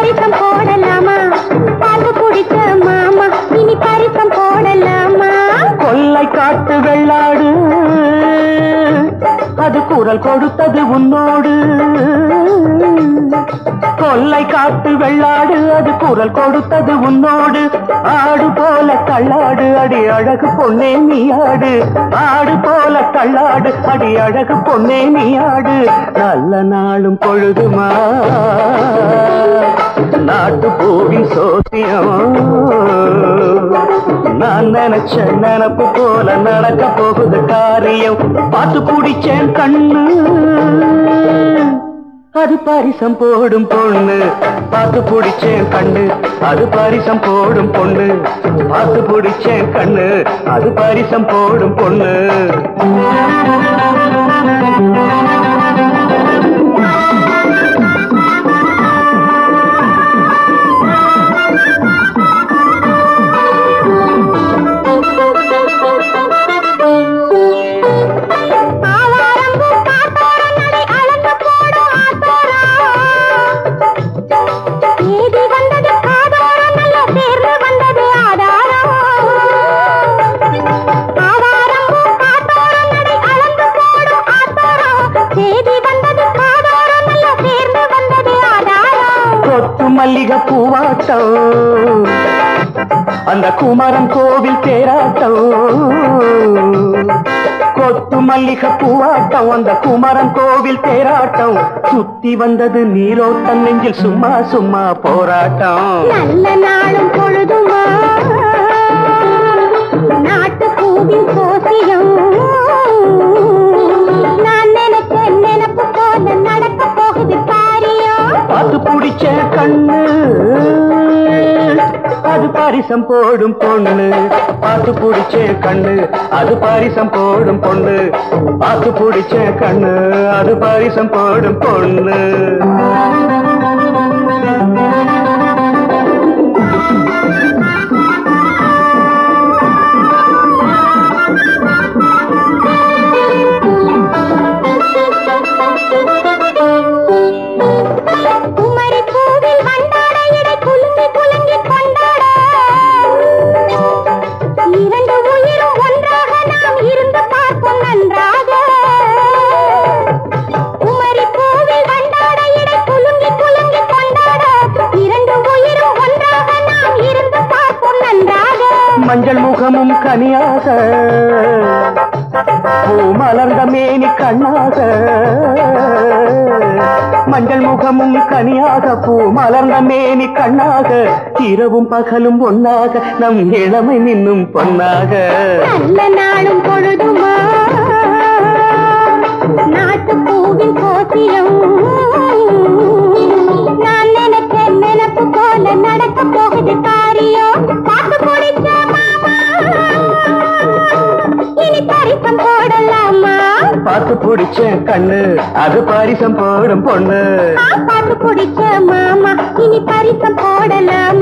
பரிசம் போடலாமா பாட்டு குடிச்ச மாமா இனி பரிசம் போடலாமா கொல்லை காட்டு வெள்ளாடு அது குரல் கொடுத்தது உன்னோடு கொல்லை காட்டு வெள்ளாடு அது குரல் கொடுத்தது உன்னோடு ஆடு போல தள்ளாடு அடி அழகு பொன்னே நீ ஆடு ஆடு போல தள்ளாடு அடி அழகு பொன்னே நீ ஆடு நல்ல நாளும் பொழுதுமா நாட்டு பூவின் சோசியம் நான் நினைச்ச நினப்பு போல நடக்க போகுது காரியம் பார்த்து பிடிச்சேன் கண்ணு அது பரிசம் போடும் பொண்ணு பார்த்து பிடிச்சேன் கண்ணு அது பரிசம் போடும் பொண்ணு பார்த்து பிடிச்சேன் கண்ணு அது பரிசம் போடும் பொண்ணு ஆவாரம்பூ காத்தோரம் நடை அளந்து போடும் ஆத்தோரம். தேதி வந்தது காதோரம் நல்ல தேர்வு வந்தது ஆதாரம். ஆவாரம்பூ காத்தோரம் நடை அளந்து போடும் ஆத்தோரம். தேதி வந்தது காதோரம் நல்ல தேர்வு வந்தது ஆதாரம். கொத்து மல்லிகை பூவாட்டம் அந்த குமரன் கோவில் தேராட்டம் கொத்து மல்லிகை பூவாட்டம் அந்த குமரன் கோவில் தேராட்டம் சுத்தி வந்தது நீரோட்டம் நெஞ்சில் சும்மா சும்மா போராட்டம் நல்ல நாளும் பொழுதுமா நாட்டு பூவின் கோசியம் நான் நினைச்ச நினப்பு போல நடக்க போகுது காரியம் பார்த்து பிடிச்ச கண்ணு அது பரிசம் போடும் பொண்ணு பார்த்து பிடிச்ச கண்ணு அது பரிசம் போடும் பொண்ணு பார்த்து பிடிச்ச கண்ணு அது பரிசம் போடும் பொண்ணு குமரி பூவில் வண்டாட இடை குலுங்கி குலுங்கி கொண்டாட இரண்டு உயிரும் ஒன்றாக நாம் இருந்து பார்ப்போம் நன்றாக குமரி பூவில் வண்டாட இடை குலுங்கி குலுங்கி கொண்டாட இரண்டு உயிரும் ஒன்றாக நாம் இருந்து பார்ப்போம் நன்றாக மஞ்சள் முகமும் கனியாக பூ மலர்ந்த மேனி கண்ணாக மஞ்சள் முகமும் கனியாக பூ மலர்ந்த மேனி கண்ணாக இரவும் பகலும் ஒன்னாக நம் இளமை நின்னும் பொன்னாக நல்ல நாளும் பொழுதுமா நாட்டு பூவின் கோசியம் நான் நினைச்ச நினப்பு போல நடக்க போகுது காரியம் பார்த்து பிடிச்ச மாமா இனி பரிசம் போடலாமா பார்த்து பிடிச்ச கண்ணு அது பரிசம் போடும் பொண்ணு ஆ, பார்த்து பிடிச்ச மாமா இனி பரிசம் போடலாமா